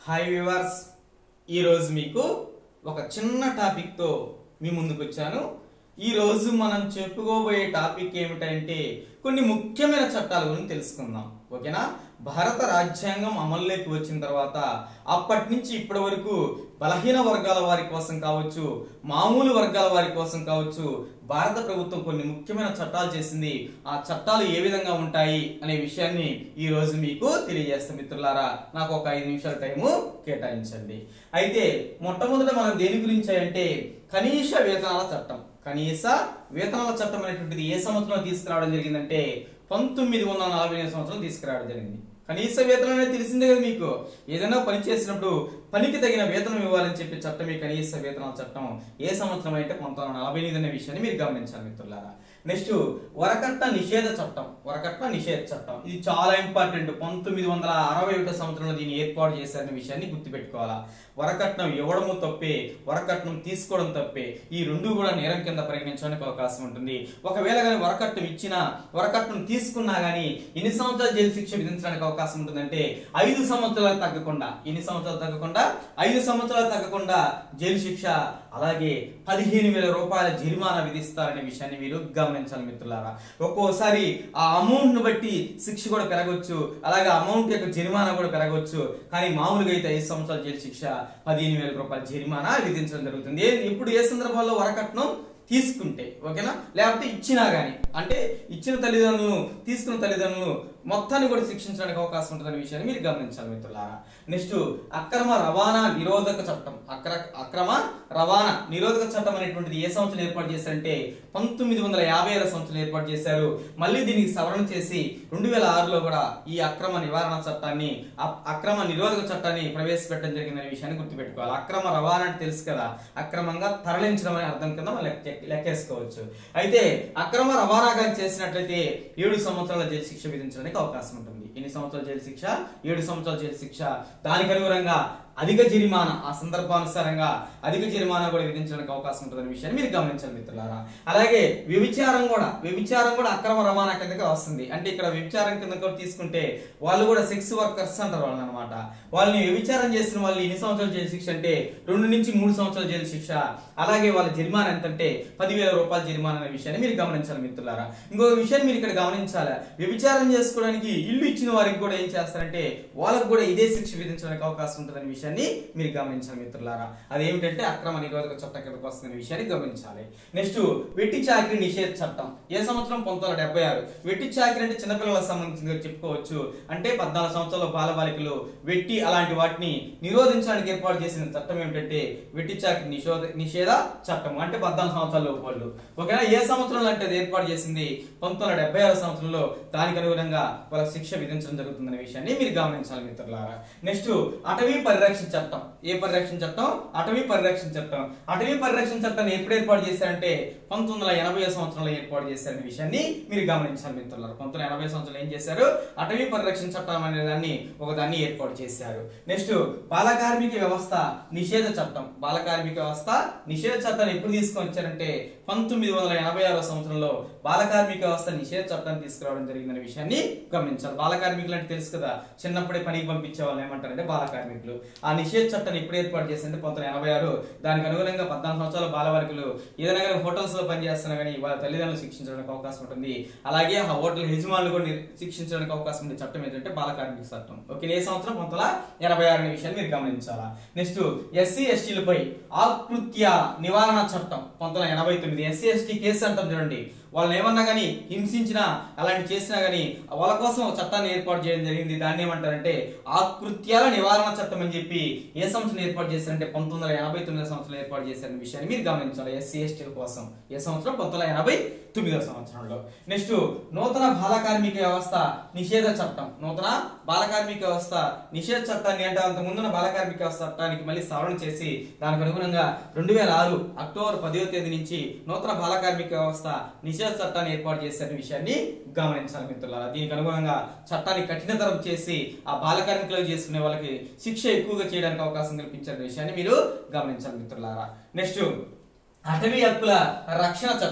hi viewers ఈరోజు మీకు ఒక చిన్న టాపిక్తో మీ ముందుకు వచ్చాను ఈరోజు మనం చెప్పుకోబోయే టాపిక్ ఏమిటంటే కొన్ని ముఖ్యమైన చట్టాల గురించి తెలుసుకుందాం ఓకేనా భారత రాజ్యాంగం అమల్లోకి వచ్చిన తర్వాత అప్పటి నుంచి ఇప్పటి వరకు బలహీన వర్గాల వారి కోసం కావచ్చు మామూలు వర్గాల వారి కోసం కావచ్చు భారత ప్రభుత్వం కొన్ని ముఖ్యమైన చట్టాలు చేసింది ఆ చట్టాలు ఏ విధంగా ఉంటాయి అనే విషయాన్ని ఈ రోజు మీకు తెలియజేస్తాం మిత్రులారా నాకు ఒక ఐదు నిమిషాల టైము కేటాయించండి అయితే మొట్టమొదట మనం దేని గురించి అంటే కనీస వేతనాల చట్టం కనీస వేతనాల చట్టం అనేటువంటిది ఏ సంవత్సరంలో తీసుకురావడం జరిగిందంటే పంతొమ్మిది వందల నలభై ఎనిమిది సంవత్సరం తీసుకురావడం జరిగింది కనీస వేతనం అనేది తెలిసిందే కదా మీకు ఏదైనా పని చేసినప్పుడు పనికి తగిన వేతనం ఇవ్వాలని చెప్పి చట్టం ఈ కనీస వేతనాల చట్టం ఏ సంవత్సరం అయితే పంతొమ్మిది వందల నలభై ఎనిమిది అనే విషయాన్ని మీరు గమనించాలి మిత్రులారా నెక్స్ట్ వరకట్న నిషేధ చట్టం వరకట్న నిషేధ చట్టం ఇది చాలా ఇంపార్టెంట్ పంతొమ్మిది వందల అరవై ఒకటో సంవత్సరంలో దీన్ని ఏర్పాటు చేశారనే విషయాన్ని గుర్తుపెట్టుకోవాలా వరకట్నం ఇవ్వడము తప్పే వరకట్నం తీసుకోవడం తప్పే ఈ రెండు కూడా నేరం కింద పరిగణించడానికి అవకాశం ఉంటుంది ఒకవేళ కానీ వరకట్నం ఇచ్చినా వరకట్నం తీసుకున్నా గానీ ఎన్ని సంవత్సరాలు జైలు శిక్ష విధించడానికి అవకాశం ఉంటుందంటే ఐదు సంవత్సరాలు తగ్గకుండా ఎన్ని సంవత్సరాలు తగ్గకుండా ఐదు సంవత్సరాలు తగ్గకుండా జైలు శిక్ష అలాగే పదిహేను వేల రూపాయల జరిమానా విధిస్తారనే విషయాన్ని మీరు గమనించాలి మిత్రులారా ఒక్కోసారి ఆ అమౌంట్ ను బట్టి శిక్ష కూడా పెరగవచ్చు అలాగే అమౌంట్ యొక్క జరిమానా కూడా పెరగవచ్చు కానీ మామూలుగా అయితే ఐదు సంవత్సరాల జైలు శిక్ష పదిహేను వేల రూపాయల జరిమానా విధించడం జరుగుతుంది ఏ- ఇప్పుడు ఏ సందర్భాల్లో వరకట్నం తీసుకుంటే ఓకేనా లేకపోతే ఇచ్చినా గానీ అంటే ఇచ్చిన తల్లిదండ్రులను తీసుకున్న తల్లిదండ్రులను మొత్తాన్ని కూడా శిక్షించడానికి అవకాశం ఉంటుందనే విషయాన్ని మీరు గమనించాలి మిత్రులారా నెక్స్ట్ అక్రమ రవాణా నిరోధక చట్టం అక్ర అక్రమ రవాణా నిరోధక చట్టం అనేటువంటిది ఏ సంవత్సరం ఏర్పాటు చేశారంటే పంతొమ్మిది వందల యాభై ఆరు సంవత్సరం ఏర్పాటు చేశారు మళ్ళీ దీనికి సవరణ చేసి రెండు వేల ఆరులో కూడా ఈ అక్రమ నివారణ చట్టాన్ని అ- అక్రమ నిరోధక చట్టాన్ని ప్రవేశపెట్టడం జరిగిందనే విషయాన్ని గుర్తుపెట్టుకోవాలి అక్రమ రవాణా అంటే తెలుసు కదా అక్రమంగా తరలించడం అనే అర్థం కింద మనం లెక్క- లెక్కేసుకోవచ్చు అయితే అక్రమ రవాణా కానీ చేసినట్లయితే ఏడు సంవత్సరాల జైలు శిక్ష విధించడానికి అవకాశం ఉంటుంది ఎన్ని సంవత్సరాల జైలు శిక్ష ఏడు సంవత్సరాల జైలు శిక్ష దానికి అనుగుణంగా అధిక జరిమానా ఆ సందర్భానుసారంగా అధిక జరిమానా కూడా విధించడానికి అవకాశం ఉంటుందనే విషయాన్ని మీరు గమనించాలి మిత్రులారా అలాగే వ్యభిచారం కూడా వ్యభిచారం కూడా అక్రమ రవాణా కిందకి వస్తుంది అంటే ఇక్కడ వ్యభిచారం కింద కూడా తీసుకుంటే వాళ్ళు కూడా సెక్స్ వర్కర్స్ అంటారు వాళ్ళని అనమాట వాళ్ళని వ్యభిచారం చేసిన వాళ్ళు ఎన్ని సంవత్సరాలు జైలు శిక్ష అంటే రెండు నుంచి మూడు సంవత్సరాల జైలు శిక్ష అలాగే వాళ్ళ జరిమానా ఎంత అంటే పదివేల రూపాయల జరిమానా అనే విషయాన్ని మీరు గమనించాలి మిత్రులారా ఇంకొక విషయాన్ని మీరు ఇక్కడ గమనించాలి వ్యభిచారం చేసుకోవడానికి ఇల్లు ఇచ్చిన వారికి కూడా ఏం చేస్తారంటే వాళ్ళకు కూడా ఇదే శిక్ష విధించడానికి అవకాశం ఉంటుందనే విషయాన్ని మీరు గమనించాలి మిత్రులారా అదేమిటంటే అక్రమ నిరోధక చట్టం కిందకు వస్తుందనే విషయాన్ని గమనించాలి నెక్స్ట్ వెట్టి చాకరీ నిషేధ చట్టం ఏ సంవత్సరం పంతొమ్మిది వందల డెబ్బై ఆరు వెట్టి చాకరీ అంటే చిన్నపిల్లలకు సంబంధించింది చెప్పుకోవచ్చు అంటే పద్నాలుగు సంవత్సరాల బాలబాలికలు వెట్టి అలాంటి వాటిని నిరోధించడానికి ఏర్పాటు చేసిన చట్టం ఏమిటంటే వెట్టి చాకరీ నిషేధ నిషేధ చట్టం అంటే పద్నాలుగు సంవత్సరాల లోపు వాళ్ళు ఓకేనా ఏ సంవత్సరంలో అంటే అది ఏర్పాటు చేసింది పంతొమ్మిది వందల డెబ్బై ఆరు సంవత్సరంలో దానికి అనుగుణంగా వాళ్ళకి శిక్ష విధించడం జరుగుతుందనే విషయాన్ని మీరు గమనించాలి మిత్రులారా నెక్స్ట్ అటవీ పరిరక్షణ చట్టం ఏ పరిరక్షణ చట్టం అటవీ పరిరక్షణ చట్టం అటవీ పరిరక్షణ చట్టాన్ని ఎప్పుడు ఏర్పాటు చేశారంటే పంతొమ్మిది వందల ఎనభై సంవత్సరంలో ఏర్పాటు చేశారనే విషయాన్ని మీరు గమనించాలి మిత్రులారా పంతొమ్మిది వందల ఎనభై సంవత్సరంలో ఏం చేశారు అటవీ పరిరక్షణ చట్టం అనే దాన్ని ఒక దాన్ని ఏర్పాటు చేశారు నెక్స్ట్ బాల కార్మిక వ్యవస్థ నిషేధ చట్టం బాల కార్మిక వ్యవస్థ నిషేధ చట్టాన్ని ఎప్పుడు తీసుకొని వచ్చారంటే పంతొమ్మిది వందల ఎనభై ఆరో సంవత్సరంలో బాల కార్మిక వ్యవస్థ నిషేధ చట్టాన్ని తీసుకురావడం జరిగిందనే విషయాన్ని గమనించాలి బాల కార్మికులు అంటే తెలుసు కదా చిన్నప్పుడే పనికి పంపించే వాళ్ళు ఏమంటారంటే బాల కార్మికులు ఆ నిషేధ చట్టాన్ని ఎప్పుడు ఏర్పాటు చేసింది పంతొమ్మిది ఎనభై ఆరు దానికి అనుగుణంగా పద్నాలుగు సంవత్సరాల బాలవర్గులు ఏదైనా కానీ హోటల్స్ లో పనిచేస్తున్నా కానీ వాళ్ళ తల్లిదండ్రులు శిక్షించడానికి అవకాశం ఉంటుంది అలాగే ఆ హోటల్ యజమానులు కూడా నిర్- శిక్షించడానికి అవకాశం ఉండే చట్టం ఏంటంటే బాల కార్మిక చట్టం ఓకే ఏ సంవత్సరం పంతొమ్మిది వందల ఎనభై ఆరు అనే విషయాన్ని మీరు గమనించాలా నెక్స్ట్ ఎస్సీ ఎస్టీలపై ఆకృత్య నివారణ చట్టం పంతొమ్మిది వందల ఎనభై తొమ్మిది ఎస్సీ ఎస్టీ కేసు అంటాం చూడండి వాళ్ళని ఏమన్నా కానీ హింసించినా అలాంటి చేసినా కానీ వాళ్ళ కోసం ఒక చట్టాన్ని ఏర్పాటు చేయడం జరిగింది దాన్ని ఏమంటారంటే ఆకృత్యాల నివారణ చట్టం అని చెప్పి ఏ సంవత్సరం ఏర్పాటు చేశారంటే పంతొమ్మిది వందల ఎనభై తొమ్మిదో సంవత్సరం ఏర్పాటు చేశారనే విషయాన్ని మీరు గమనించాలి ఎస్సీ ఎస్టీల కోసం ఏ సంవత్సరం పంతొమ్మిది వందల ఎనభై తొమ్మిదవ సంవత్సరంలో నెక్స్ట్ నూతన బాల కార్మిక వ్యవస్థ నిషేధ చట్టం నూతన బాల కార్మిక వ్యవస్థ నిషేధ చట్టాన్ని అంటే అంత ముందున్న బాల కార్మిక వ్యవస్థ చట్టానికి మళ్ళీ సవరణ చేసి దానికి అనుగుణంగా రెండు వేల ఆరు అక్టోబర్ పదివ తేదీ నుంచి నూతన బాల కార్మిక వ్యవస్థ నిషేధ చట్టాన్ని ఏర్పాటు చేసిన విషయాన్ని గమనించాలి మిత్రులారా దీనికి అనుగుణంగా చట్టాన్ని కఠినతరం చేసి ఆ బాల కార్మికులు చేసుకునే వాళ్ళకి శిక్ష ఎక్కువగా చేయడానికి అవకాశం కల్పించిన విషయాన్ని మీరు గమనించాలి మిత్రులారా నెక్స్ట్ అటవీ హక్కుల రక్షణ చట్టం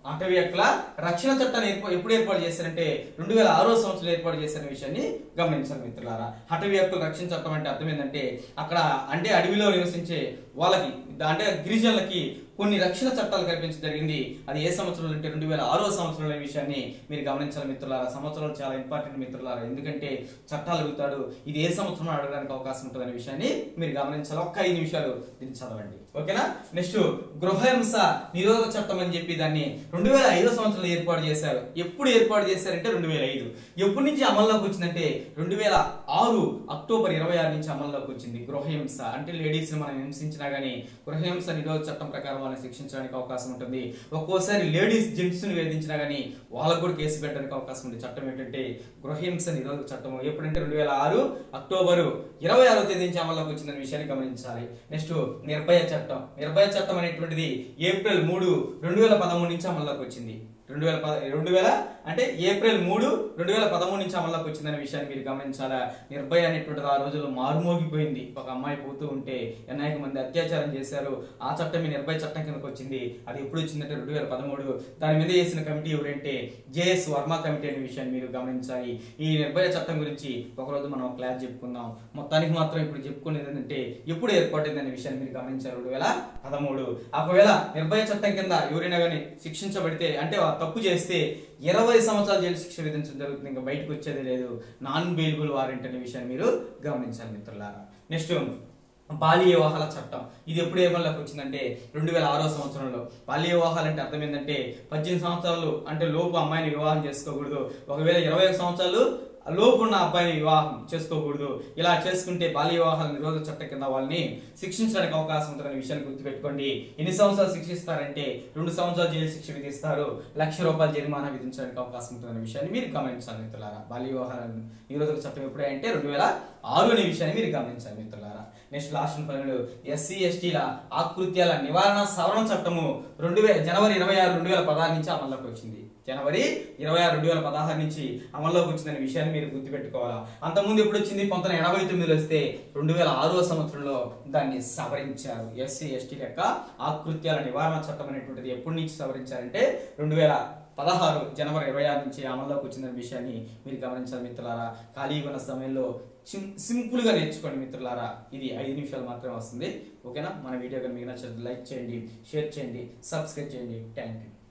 అటవీ హక్కుల రక్షణ చట్టాన్ని ఏర్పా- ఎప్పుడు ఏర్పాటు చేశారంటే రెండు వేల ఆరో సంవత్సరంలో ఏర్పాటు చేసిన విషయాన్ని గమనించాలి మిత్రులారా అటవీ హక్కుల రక్షణ చట్టం అంటే అర్థం ఏంటంటే అక్కడ అంటే అడవిలో నివసించే వాళ్ళకి అంటే గిరిజనులకి కొన్ని రక్షణ చట్టాలు కల్పించడం జరిగింది అది ఏ సంవత్సరంలో అంటే రెండు వేల ఆరో సంవత్సరంలో ఈ విషయాన్ని మీరు గమనించాలి మిత్రులారా సంవత్సరాలు చాలా ఇంపార్టెంట్ మిత్రులారా ఎందుకంటే చట్టాలు అడుగుతాడు ఇది ఏ సంవత్సరం అడగడానికి అవకాశం ఉంటుంది అనే విషయాన్ని మీరు గమనించాలి ఒక్క ఐదు నిమిషాలు దీన్ని చదవండి ఓకేనా నెక్స్ట్ గృహహింస నిరోధక చట్టం అని చెప్పి దాన్ని రెండు వేల ఐదో సంవత్సరంలో ఏర్పాటు చేశారు ఎప్పుడు ఏర్పాటు చేశారంటే రెండు వేల ఐదు ఎప్పటి నుంచి అమల్లోకి వచ్చిందంటే రెండు వేల ఆరు అక్టోబర్ ఇరవై ఆరు నుంచి అమల్లోకి వచ్చింది గృహహింస అంటే లేడీస్ మనం హింసించినా గానీ గృహహింస నిరోధక చట్టం ప్రకారం వాళ్ళని శిక్షించడానికి అవకాశం ఉంటుంది ఒక్కోసారి లేడీస్ జెంట్స్ ని వేధించినా గానీ వాళ్ళకు కూడా కేసు పెట్టడానికి అవకాశం ఉంది చట్టం ఏంటంటే గృహహింస నిరోధక చట్టం ఎప్పుడంటే రెండు వేల ఆరు అక్టోబరు ఇరవై ఆరో తేదీ నుంచి అమల్లోకి వచ్చిందనే విషయాన్ని గమనించాలి నెక్స్ట్ నిర్భయ చట్టం నిర్భయ చట్టం అనేటువంటిది ఏప్రిల్ మూడు రెండు వేల పదమూడు నుంచి అమల్లోకి వచ్చింది రెండు వేల పద రెండు వేల అంటే ఏప్రిల్ మూడు రెండు వేల పదమూడు నుంచి అమల్లోకి వచ్చిందనే విషయాన్ని మీరు గమనించాలా నిర్భయ అనేటువంటిది ఆ రోజుల్లో మారుమోగిపోయింది ఒక అమ్మాయి పోతూ ఉంటే అనేక మంది అత్యాచారం చేశారు ఆ చట్టం ఈ నిర్భయ చట్టం కిందకు వచ్చింది అది ఎప్పుడు వచ్చిందంటే రెండు వేల పదమూడు దాని మీద చేసిన కమిటీ ఎవరంటే జేఎస్ వర్మ కమిటీ అనే విషయాన్ని మీరు గమనించాలి ఈ నిర్భయ చట్టం గురించి ఒకరోజు మనం క్లాస్ చెప్పుకుందాం మొత్తానికి మాత్రం ఇప్పుడు చెప్పుకునేది ఏంటంటే ఎప్పుడు ఏర్పడింది అనే విషయాన్ని మీరు గమనించారు రెండు వేల పదమూడు ఒకవేళ నిర్భయ చట్టం కింద ఎవరైనా కానీ శిక్షించబడితే అంటే ఆ తప్పు చేస్తే ఇరవై సంవత్సరాల జైలు శిక్ష విధించడం జరుగుతుంది ఇంకా బయటకు వచ్చేది లేదు నాన్ బెయిలబుల్ వారెంట్ అనే విషయాన్ని మీరు గమనించాలి మిత్రులారా నెక్స్ట్ బాల్య వివాహాల చట్టం ఇది ఎప్పుడు ఏమల్లోకి వచ్చిందంటే రెండు వేల ఆరో సంవత్సరంలో బాల్య వివాహాలు అంటే అర్థం ఏంటంటే పద్దెనిమిది సంవత్సరాలు అంటే లోపు అమ్మాయిని వివాహం చేసుకోకూడదు ఒకవేళ ఇరవై ఒక సంవత్సరాలు లోపు ఉన్న అబ్బాయిని వివాహం చేసుకోకూడదు ఇలా చేసుకుంటే బాల్య వివాహాల నిరోధక చట్టం కింద వాళ్ళని శిక్షించడానికి అవకాశం ఉంటుందనే విషయాన్ని గుర్తుపెట్టుకోండి ఎన్ని సంవత్సరాలు శిక్షిస్తారంటే రెండు సంవత్సరాలు జైలు శిక్ష విధిస్తారు లక్ష రూపాయల జరిమానా విధించడానికి అవకాశం ఉంటుందనే విషయాన్ని మీరు గమనించాలి మిత్రులారా బాల్య వివాహాల నిరోధక చట్టం ఎప్పుడే అంటే రెండు వేల ఆరు అనే విషయాన్ని మీరు గమనించాలి మిత్రులారా నెక్స్ట్ లాస్ట్ పన్నెండు ఎస్సీ ఎస్టీల ఆకృత్యాల నివారణ సవరణ చట్టము రెండు వేల జనవరి ఇరవై ఆరు రెండు వేల పదహారు నుంచి అమల్లోకి వచ్చింది జనవరి ఇరవై ఆరు రెండు వేల పదహారు నుంచి అమల్లోకి వచ్చిందనే విషయాన్ని మీరు గుర్తుపెట్టుకోవాలా అంతకుముందు ఎప్పుడు వచ్చింది పంతొమ్మిది ఎనభై తొమ్మిదిలో వస్తే రెండు వేల ఆరో సంవత్సరంలో దాన్ని సవరించారు ఎస్సీ ఎస్టీ యొక్క ఆకృత్యాల నివారణ చట్టం అనేటువంటిది ఎప్పటి నుంచి సవరించారంటే రెండు వేల పదహారు జనవరి ఇరవై ఆరు నుంచి అమల్లోకి వచ్చిన విషయాన్ని మీరు గమనించాలి మిత్రులారా ఖాళీగా ఉన్న సమయంలో చిం- సింపుల్ గా నేర్చుకోండి మిత్రులారా ఇది ఐదు నిమిషాలు మాత్రమే వస్తుంది ఓకేనా మన వీడియో కనుక మీకు నచ్చినట్లయితే లైక్ చేయండి షేర్ చేయండి సబ్స్క్రైబ్ చేయండి థ్యాంక్ యూ